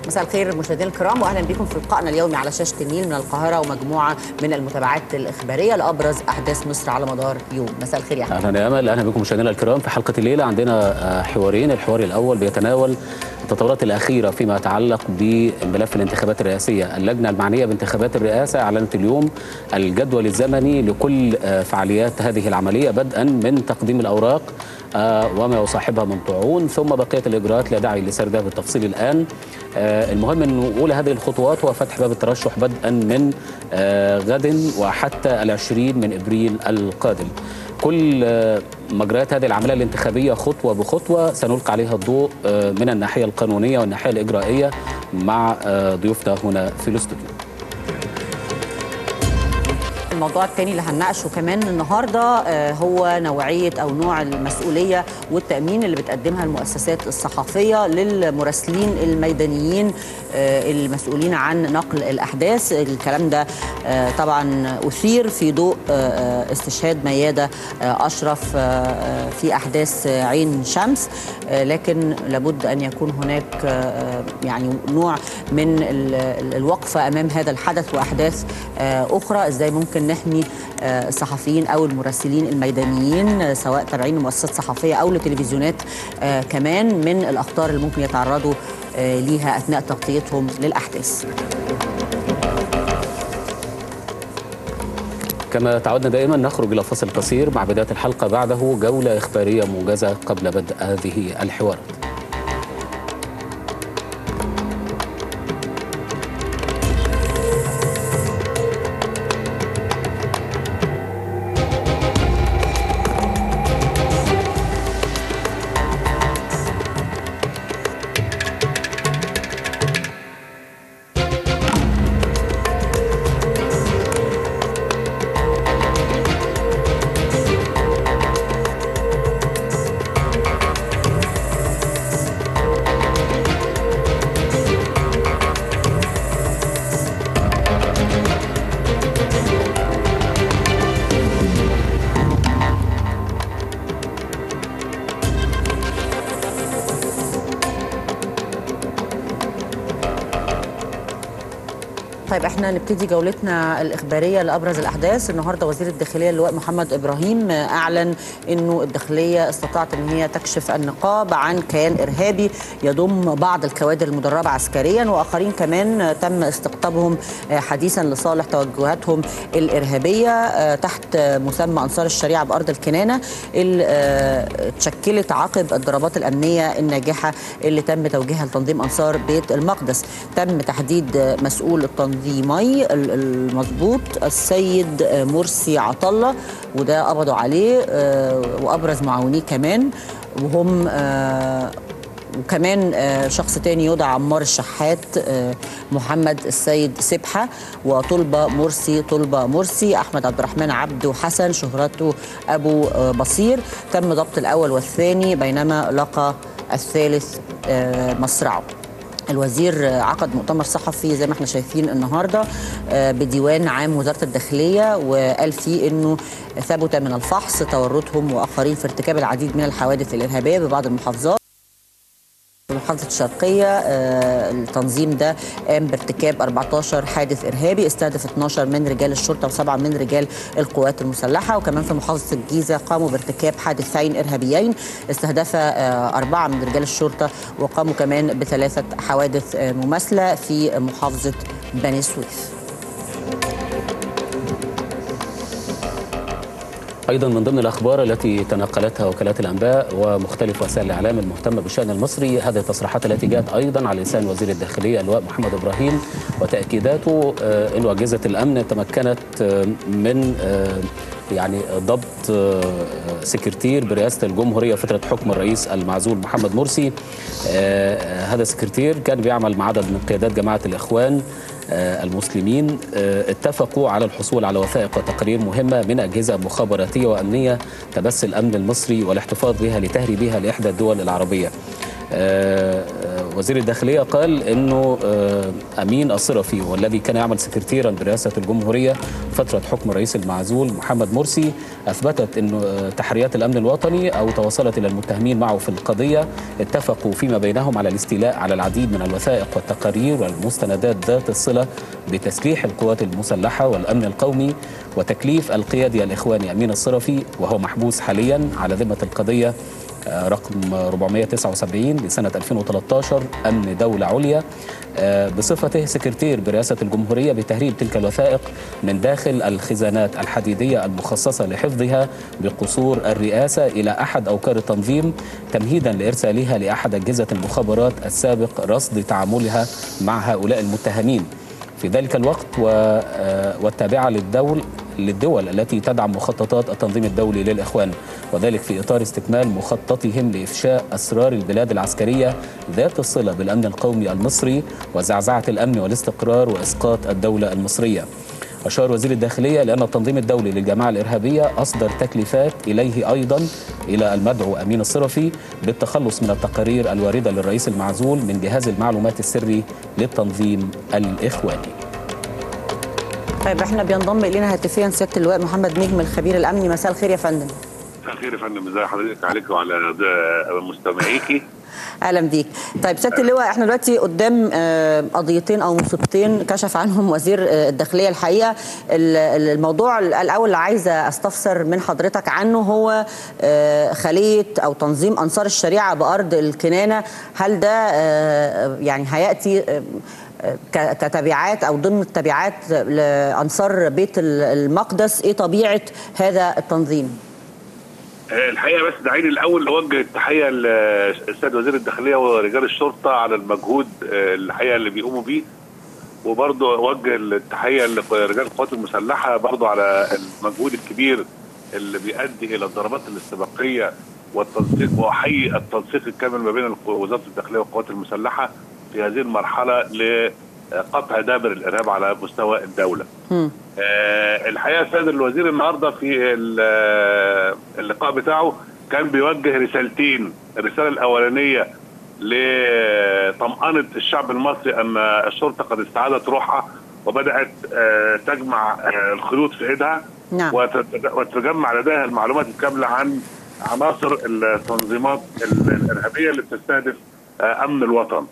مساء الخير مشاهدينا الكرام واهلا بكم في لقائنا اليومي على شاشه النيل من القاهره ومجموعه من المتابعات الاخباريه لابرز احداث مصر على مدار يوم مساء الخير يا احمد اهلا يا امل اهلا بكم مشاهدينا الكرام في حلقه الليله عندنا حوارين الحوار الاول بيتناول التطورات الاخيره فيما يتعلق بملف الانتخابات الرئاسيه اللجنه المعنيه بانتخابات الرئاسه اعلنت اليوم الجدول الزمني لكل فعاليات هذه العمليه بدءا من تقديم الاوراق وما يصاحبها من طعون ثم بقيه الاجراءات لا داعي لسردها بالتفصيل الان المهم ان اولى هذه الخطوات هو فتح باب الترشح بدءا من غد وحتى العشرين من ابريل القادم كل مجريات هذه العمليه الانتخابيه خطوه بخطوه سنلقي عليها الضوء من الناحيه القانونيه والناحيه الاجرائيه مع ضيوفنا هنا في الاستوديو الموضوع الثاني اللي هنناقشه كمان النهارده هو نوعيه او نوع المسؤوليه والتامين اللي بتقدمها المؤسسات الصحفيه للمراسلين الميدانيين المسؤولين عن نقل الاحداث الكلام ده طبعا اثير في ضوء استشهاد مياده اشرف في احداث عين شمس لكن لابد ان يكون هناك يعني نوع من الوقفه امام هذا الحدث واحداث اخرى ازاي ممكن نحمي الصحفيين او المراسلين الميدانيين سواء تابعين لمؤسسات صحفيه او لتلفزيونات كمان من الاخطار اللي ممكن يتعرضوا ليها اثناء تغطيتهم للاحداث. كما تعودنا دائما نخرج الى فاصل قصير مع بدايه الحلقه بعده جوله اخباريه موجزه قبل بدء هذه الحوارات. طيب احنا نبتدي جولتنا الاخباريه لابرز الاحداث النهارده وزير الداخليه اللواء محمد ابراهيم اعلن انه الداخليه استطاعت ان هي تكشف النقاب عن كيان ارهابي يضم بعض الكوادر المدربه عسكريا واخرين كمان تم استقطابهم حديثا لصالح توجهاتهم الارهابيه تحت مسمى انصار الشريعه بارض الكنانه اللي تشكلت عقب الضربات الامنيه الناجحه اللي تم توجيهها لتنظيم انصار بيت المقدس تم تحديد مسؤول التنظيم التنظيمي المضبوط السيد مرسي عطله وده قبضوا عليه وابرز معاونيه كمان وهم وكمان شخص تاني يدعى عمار الشحات محمد السيد سبحة وطلبة مرسي طلبة مرسي أحمد عبد الرحمن عبد وحسن شهرته أبو بصير تم ضبط الأول والثاني بينما لقى الثالث مصرعه الوزير عقد مؤتمر صحفي زي ما احنا شايفين النهارده بديوان عام وزاره الداخليه وقال فيه انه ثبت من الفحص تورطهم واخرين في ارتكاب العديد من الحوادث الارهابيه ببعض المحافظات في محافظة الشرقية التنظيم ده قام بارتكاب 14 حادث إرهابي استهدف 12 من رجال الشرطة وسبعة من رجال القوات المسلحة وكمان في محافظة الجيزة قاموا بارتكاب حادثين إرهابيين استهدف أربعة من رجال الشرطة وقاموا كمان بثلاثة حوادث مماثلة في محافظة بني سويف ايضا من ضمن الاخبار التي تنقلتها وكالات الانباء ومختلف وسائل الاعلام المهتمه بالشان المصري هذه التصريحات التي جاءت ايضا على لسان وزير الداخليه اللواء محمد ابراهيم وتاكيداته ان اجهزه الامن تمكنت من يعني ضبط سكرتير برئاسه الجمهوريه فتره حكم الرئيس المعزول محمد مرسي هذا السكرتير كان بيعمل مع عدد من قيادات جماعه الاخوان المسلمين اتفقوا على الحصول على وثائق وتقارير مهمه من اجهزه مخابراتيه وامنيه تبث الامن المصري والاحتفاظ بها لتهريبها لاحدى الدول العربيه. وزير الداخلية قال أنه آه، أمين الصرفي والذي كان يعمل سكرتيرا برئاسة الجمهورية فترة حكم الرئيس المعزول محمد مرسي أثبتت أنه آه، تحريات الأمن الوطني أو توصلت إلى المتهمين معه في القضية اتفقوا فيما بينهم على الاستيلاء على العديد من الوثائق والتقارير والمستندات ذات الصلة بتسليح القوات المسلحة والأمن القومي وتكليف القيادي الإخواني أمين الصرفي وهو محبوس حاليا على ذمة القضية آه، رقم 479 لسنة 2013 أمن دولة عليا آه، بصفته سكرتير برئاسة الجمهورية بتهريب تلك الوثائق من داخل الخزانات الحديدية المخصصة لحفظها بقصور الرئاسة إلى أحد أوكار التنظيم تمهيدا لإرسالها لأحد أجهزة المخابرات السابق رصد تعاملها مع هؤلاء المتهمين في ذلك الوقت و- آه، والتابعة للدول للدول التي تدعم مخططات التنظيم الدولي للإخوان وذلك في إطار استكمال مخططهم لإفشاء أسرار البلاد العسكرية ذات الصلة بالأمن القومي المصري وزعزعة الأمن والاستقرار وإسقاط الدولة المصرية أشار وزير الداخلية لأن التنظيم الدولي للجماعة الإرهابية أصدر تكليفات إليه أيضا إلى المدعو أمين الصرفي بالتخلص من التقارير الواردة للرئيس المعزول من جهاز المعلومات السري للتنظيم الإخواني طيب احنا بينضم الينا هاتفيا سياده اللواء محمد نجم الخبير الامني مساء الخير يا فندم مساء الخير يا فندم ازي حضرتك عليك وعلى ده- مستمعيكي اهلا بيك طيب سياده اللواء احنا دلوقتي قدام آه، قضيتين او مصيبتين كشف عنهم وزير آه، الداخليه الحقيقه ال- ال- الموضوع الاول اللي عايزه استفسر من حضرتك عنه هو آه، خليه او تنظيم انصار الشريعه بارض الكنانه هل ده آه، يعني هياتي آه، ك- كتبعات او ضمن التبعات لانصار بيت ال- المقدس ايه طبيعه هذا التنظيم؟ آه، الحقيقه بس دعيني الاول اوجه التحيه للسيد وزير الداخليه ورجال الشرطه على المجهود آه، الحقيقه اللي بيقوموا بيه وبرضه اوجه التحيه لرجال القوات المسلحه برضه على المجهود الكبير اللي بيؤدي الى الضربات الاستباقيه والتنسيق واحيي التنسيق الكامل ما بين القو- وزاره الداخليه والقوات المسلحه في هذه المرحله لقطع دابر الارهاب على مستوى الدوله. مم. آه، الحقيقه السيد الوزير النهارده في ال- آه، اللقاء بتاعه كان بيوجه رسالتين الرساله الاولانيه لطمأنة الشعب المصري ان الشرطه قد استعادت روحها وبدات آه، تجمع آه، الخيوط في ايدها نعم. وتت- وتجمع لديها المعلومات الكامله عن عناصر التنظيمات ال- الارهابيه اللي بتستهدف آه، امن الوطن.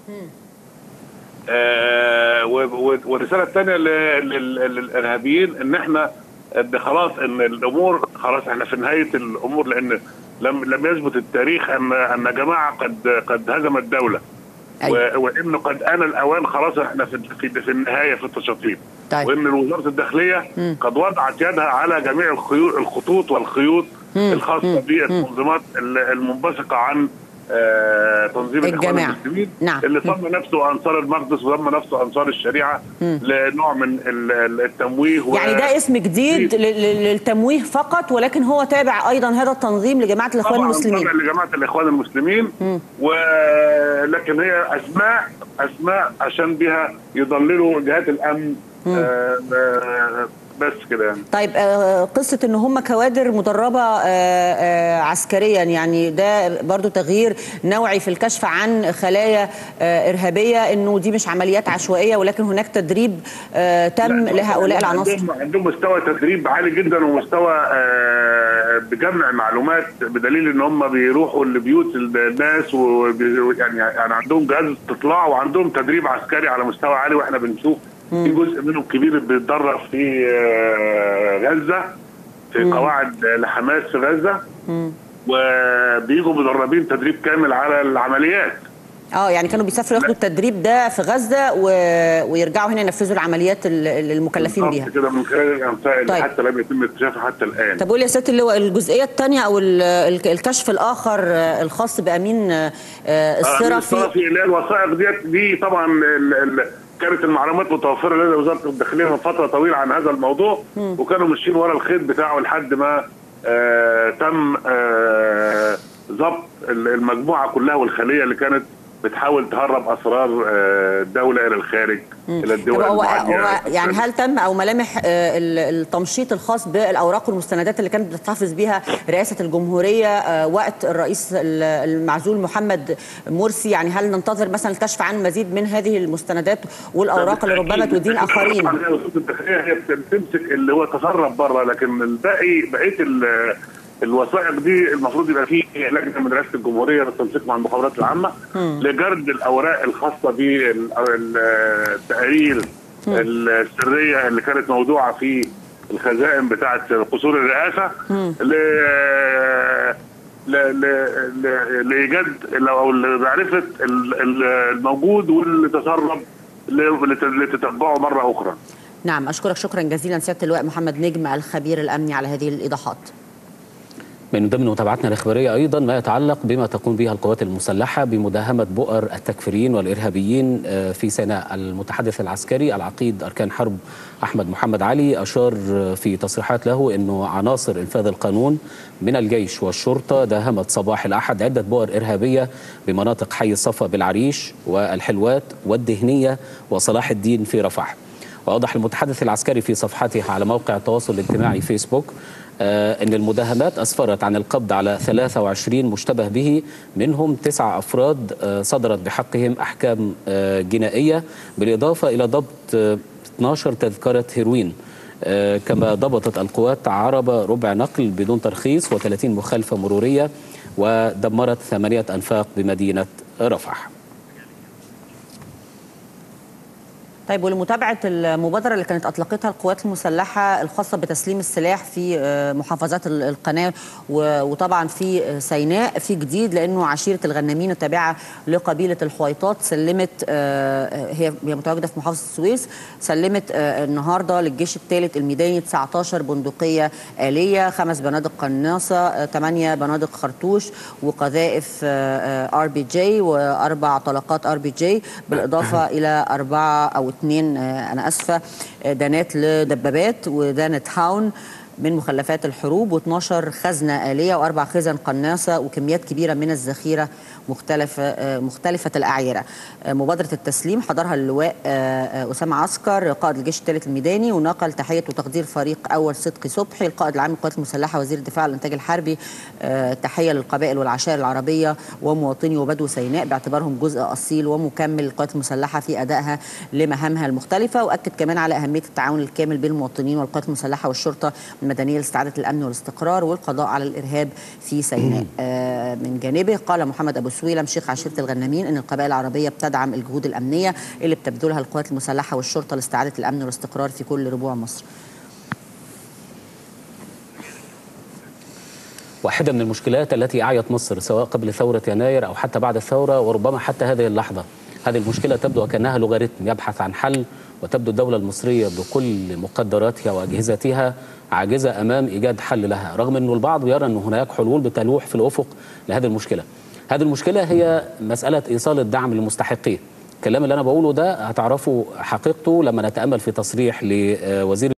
آه، و- و- والرساله الثانيه للارهابيين ان احنا ان خلاص ان الامور خلاص احنا في نهايه الامور لان لم لم يثبت التاريخ ان ان جماعه قد قد هزمت دوله أيوة. و- وانه قد ان الاوان خلاص احنا في في, في النهايه في التشطيب طيب. وان وزاره الداخليه قد وضعت يدها على جميع الخيوط الخطوط والخيوط الخاصه بالتنظيمات ال- المنبثقه عن آه، تنظيم الاخوان الجماعة. المسلمين نعم. اللي سمى نفسه انصار المقدس وسمى نفسه انصار الشريعه لنوع من ال- ال- التمويه و- يعني ده اسم جديد لل- لل- للتمويه فقط ولكن هو تابع ايضا هذا التنظيم لجماعه الاخوان طبعاً المسلمين طبعاً لجماعه الاخوان المسلمين ولكن هي اسماء اسماء عشان بها يضللوا جهات الامن آه، آه، بس كده يعني طيب آه، قصه ان هم كوادر مدربه آه، آه، عسكريا يعني ده برضو تغيير نوعي في الكشف عن خلايا آه، ارهابيه انه دي مش عمليات عشوائيه ولكن هناك تدريب آه، تم لا، لهؤلاء العناصر عندهم عندهم مستوى تدريب عالي جدا ومستوى آه، بجمع معلومات بدليل ان هم بيروحوا لبيوت الناس وبي- يعني يعني عندهم جهاز استطلاع وعندهم تدريب عسكري على مستوى عالي واحنا بنشوف في جزء منهم كبير بيتدرب في آه، غزه في قواعد لحماس في غزه وبيجوا مدربين تدريب كامل على العمليات اه يعني كانوا بيسافروا ياخدوا التدريب ده في غزه و... ويرجعوا هنا ينفذوا العمليات ال- ال- المكلفين بالظبط بيها كده من خلال الانفاق اللي طيب. حتى لم يتم اكتشافها حتى الان طب قول يا سياده اللواء الجزئيه الثانيه او ال- ال- الكشف الاخر آه، الخاص بامين آه، آه، الصرفي الصرفي اللي هي الوثائق ديت دي طبعا ال ال كانت المعلومات متوفره لدى وزاره الداخليه من فتره طويله عن هذا الموضوع وكانوا ماشيين ورا الخيط بتاعه لحد ما آه تم آه ضبط ال- المجموعه كلها والخليه اللي كانت بتحاول تهرب اسرار آه، الدوله الى الخارج الى الدول طب هو, المعادية. هو يعني هل تم او ملامح آه، ال- التمشيط الخاص بالاوراق والمستندات اللي كانت بتحتفظ بها رئاسه الجمهوريه آه، وقت الرئيس ال- المعزول محمد مرسي يعني هل ننتظر مثلا الكشف عن مزيد من هذه المستندات والاوراق اللي ربما تدين اخرين طبعاً هي وزارة الداخليه هي بتمسك اللي هو تسرب بره لكن الباقي بقيه ال- الوثائق دي المفروض يبقى فيه لجنه من رئاسه الجمهوريه بالتنسيق مع المخابرات العامه لجرد الاوراق الخاصه بالتقارير السريه اللي كانت موضوعه في الخزائن بتاعه قصور الرئاسه ل ل- ل- ل- لايجاد ال- او لمعرفه ال- ال- الموجود واللي تسرب ل- لت- لتتبعه مره اخرى. نعم اشكرك شكرا جزيلا سياده اللواء محمد نجم الخبير الامني على هذه الايضاحات من ضمن متابعتنا الإخبارية أيضا ما يتعلق بما تقوم به القوات المسلحة بمداهمة بؤر التكفيريين والإرهابيين آه، في سيناء المتحدث العسكري العقيد أركان حرب أحمد محمد علي أشار آه، في تصريحات له أنه عناصر إنفاذ القانون من الجيش والشرطة داهمت صباح الأحد عدة بؤر إرهابية بمناطق حي الصفا بالعريش والحلوات والدهنية وصلاح الدين في رفح وأوضح المتحدث العسكري في صفحته على موقع التواصل الاجتماعي فيسبوك آه، أن المداهمات أسفرت عن القبض على 23 مشتبه به منهم تسعة أفراد آه، صدرت بحقهم أحكام آه، جنائية بالإضافة إلى ضبط آه، 12 تذكرة هيروين آه، كما ضبطت القوات عربة ربع نقل بدون ترخيص و30 مخالفة مرورية ودمرت ثمانية أنفاق بمدينة رفح طيب ولمتابعة المبادرة اللي كانت أطلقتها القوات المسلحة الخاصة بتسليم السلاح في آه، محافظات ال- القناة و- وطبعا في آه، سيناء في جديد لأنه عشيرة الغنامين التابعة لقبيلة الحويطات سلمت آه، هي هي متواجدة في محافظة السويس سلمت آه، النهاردة للجيش الثالث الميداني 19 بندقية آلية خمس بنادق قناصة 8 بنادق خرطوش وقذائف ار بي جي واربع طلقات ار بي جي بالاضافه الى اربعه او اثنين آه، انا اسفه آه، دانات لدبابات ودانه هاون من مخلفات الحروب و12 خزنه آلية وأربع خزن قناصة وكميات كبيرة من الذخيرة مختلفة آه، مختلفة الأعيرة آه، مبادرة التسليم حضرها اللواء آه، آه، أسامة عسكر قائد الجيش الثالث الميداني ونقل تحية وتقدير فريق أول صدقي صبحي القائد العام للقوات المسلحة وزير الدفاع والإنتاج الحربي آه، تحية للقبائل والعشائر العربية ومواطني وبدو سيناء باعتبارهم جزء أصيل ومكمل للقوات المسلحة في أدائها لمهامها المختلفة وأكد كمان على أهمية التعاون الكامل بين المواطنين والقوات المسلحة والشرطة المدنية لاستعادة الأمن والاستقرار والقضاء على الإرهاب في سيناء آه، من جانبه قال محمد أبو سويلم شيخ عشيرة الغنامين أن القبائل العربية بتدعم الجهود الأمنية اللي بتبذلها القوات المسلحة والشرطة لاستعادة الأمن والاستقرار في كل ربوع مصر واحدة من المشكلات التي أعيت مصر سواء قبل ثورة يناير أو حتى بعد الثورة وربما حتى هذه اللحظة هذه المشكلة تبدو وكأنها لوغاريتم يبحث عن حل وتبدو الدولة المصرية بكل مقدراتها وأجهزتها عاجزة أمام إيجاد حل لها رغم أنه البعض يرى أن هناك حلول بتلوح في الأفق لهذه المشكلة هذه المشكلة هي مسألة إيصال الدعم للمستحقين الكلام اللي أنا بقوله ده هتعرفوا حقيقته لما نتأمل في تصريح لوزير